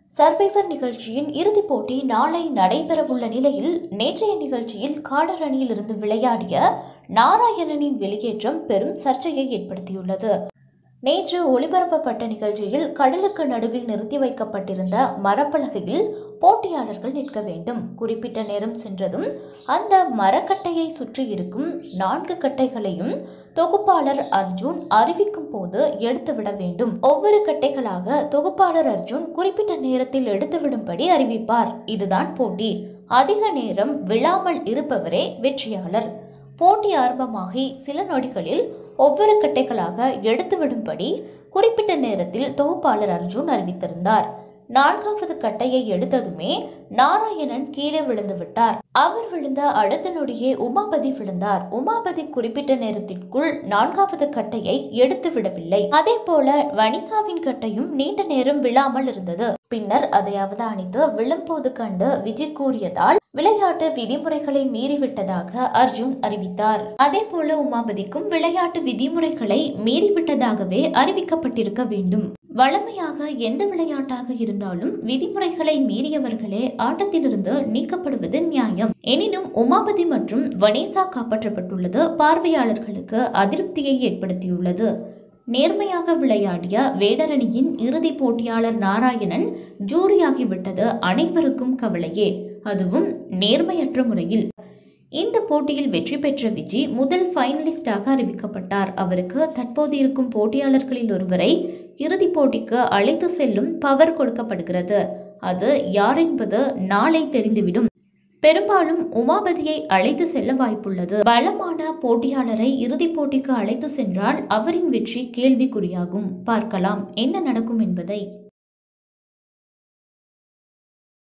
survivor நிகழ்ச்சியின் இறுதிப் போட்டி நாளை நடைபெறவுள்ள நிலையில் நேற்றைய நிகழ்ச்சியில் காடர் அணியிலிருந்து விளையாடிய நாராயணனின் வெளியேற்றம் பெரும் சர்ச்சையை ஏற்படுத்தியுள்ளது நேற்று ஒளிபரப்பப்பட்ட நிகழ்ச்சியில் கடலுக்கு நடுவில் நிறுத்தி வைக்கப்பட்டிருந்த மரப்பலகையில் போட்டியாளர்கள் நிற்க வேண்டும் குறிப்பிட்ட நேரம் சென்றதும் அந்த மரக்கட்டையை சுற்றி இருக்கும் நான்கு கட்டைகளையும் தொகுப்பாளர் அர்ஜுன் அறிவிக்கும் போது எடுத்துவிட வேண்டும் ஒவ்வொரு கட்டைகளாக தொகுப்பாளர் அர்ஜுன் குறிப்பிட்ட நேரத்தில் எடுத்துவிடும்படி அறிவிப்பார் இதுதான் போட்டி அதிக நேரம் விழாமல் இருப்பவரே வெற்றியாளர் போட்டி ஆரம்பமாகி சில நொடிகளில் ஒவ்வொரு கட்டைகளாக எடுத்துவிடும்படி குறிப்பிட்ட நேரத்தில் தொகுப்பாளர் அர்ஜுன் அறிவித்திருந்தார் நான்காவது கட்டையை எடுத்ததுமே நாராயணன் கீழே விழுந்து விட்டார் அவர் விழுந்த அடுத்த நொடியே உமாபதி விழுந்தார் உமாபதி குறிப்பிட்ட நேரத்திற்குள் நான்காவது கட்டையை எடுத்து விடவில்லை அதே போல வனிசாவின் கட்டையும் நீண்ட நேரம் விழாமல் இருந்தது பின்னர் அதை அவதானித்து விழும்போது கண்டு விஜய் கூறியதால் விளையாட்டு விதிமுறைகளை மீறிவிட்டதாக அர்ஜுன் அறிவித்தார் அதே போல உமாபதிக்கும் விளையாட்டு விதிமுறைகளை மீறிவிட்டதாகவே அறிவிக்கப்பட்டிருக்க வேண்டும் வழமையாக எந்த விளையாட்டாக இருந்தாலும் விதிமுறைகளை மீறியவர்களே ஆட்டத்திலிருந்து நீக்கப்படுவது நியாயம் எனினும் உமாபதி மற்றும் வனேசா காப்பாற்றப்பட்டுள்ளது பார்வையாளர்களுக்கு அதிருப்தியை ஏற்படுத்தியுள்ளது நேர்மையாக விளையாடிய வேடரணியின் இறுதிப் போட்டியாளர் நாராயணன் ஜூரியாகிவிட்டது அனைவருக்கும் கவலையே அதுவும் நேர்மையற்ற முறையில் இந்த போட்டியில் வெற்றி பெற்ற விஜி முதல் ஃபைனலிஸ்டாக அறிவிக்கப்பட்டார் அவருக்கு தற்போது இருக்கும் போட்டியாளர்களில் ஒருவரை இறுதிப் போட்டிக்கு அழைத்து செல்லும் பவர் கொடுக்கப்படுகிறது அது யார் என்பது நாளை தெரிந்துவிடும் பெரும்பாலும் உமாபதியை அழைத்து செல்ல வாய்ப்புள்ளது பலமான போட்டியாளரை இறுதிப் போட்டிக்கு அழைத்து சென்றால் அவரின் வெற்றி கேள்விக்குறியாகும் பார்க்கலாம் என்ன நடக்கும் என்பதை